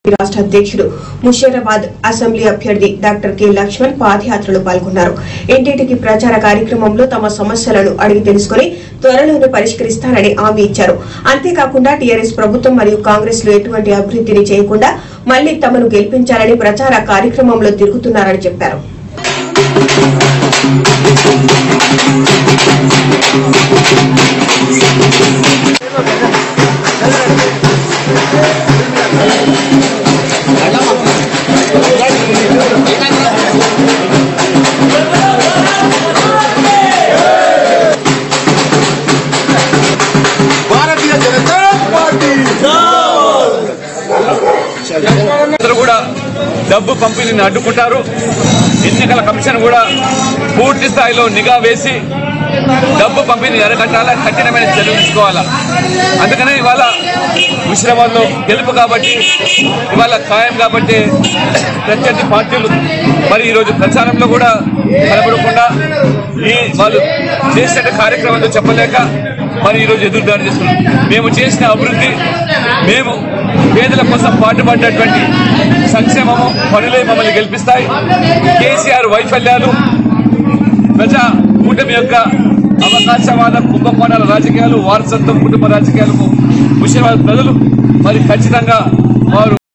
రాష్ట్ర అధ్యక్షుడు ముషీరాబాద్ అసెంబ్లీ అభ్యర్థి డాక్టర్ కె లక్ష్మణ్ పాదయాత్రలో పాల్గొన్నారు ఇంటింటికి ప్రచార కార్యక్రమంలో తమ సమస్యలను అడిగి తెలుసుకుని త్వరలోనే పరిష్కరిస్తానని హామీ ఇచ్చారు అంతేకాకుండా టీఆర్ఎస్ ప్రభుత్వం మరియు కాంగ్రెస్ లో ఎటువంటి అభివృద్ధిని చేయకుండా మళ్లీ తమను గెలిపించాలని ప్రచార కార్యక్రమంలో తిరుగుతున్నారని చెప్పారు భారతీయ జనతా పార్టీ అందరూ కూడా డబ్బు పంపిణీని అడ్డుకుంటారు ఎన్నికల కమిషన్ కూడా పూర్తి స్థాయిలో నిఘా వేసి డబ్బు పంపిణీ అరగట్టాల కఠినమైన చర్యలు తీసుకోవాలా అందుకనే ఇవాళ హుషరాబాద్ లో గెలుపు కాబట్టి ఇవాళ ఖాయం కాబట్టి ప్రత్యర్థి పార్టీలు మరి ఈరోజు ప్రచారంలో కూడా కనబడకుండా ఈ వాళ్ళు చేసిన కార్యక్రమంలో చెప్పలేక మరి ఈరోజు ఎదురుదాడి చేస్తున్నాం మేము చేసిన అభివృద్ధి మేము పేదల కోసం పాటుపడ్డటువంటి సంక్షేమము పనులే మమ్మల్ని గెలిపిస్తాయి కేసీఆర్ వైఫల్యాలు ప్రజా కూటమి యొక్క అవకాశవాద కుంభకోణాల రాజకీయాలు వారసత్వం కుటుంబ రాజకీయాలకు ముషిరాబాద్ ప్రజలు మరి ఖచ్చితంగా వారు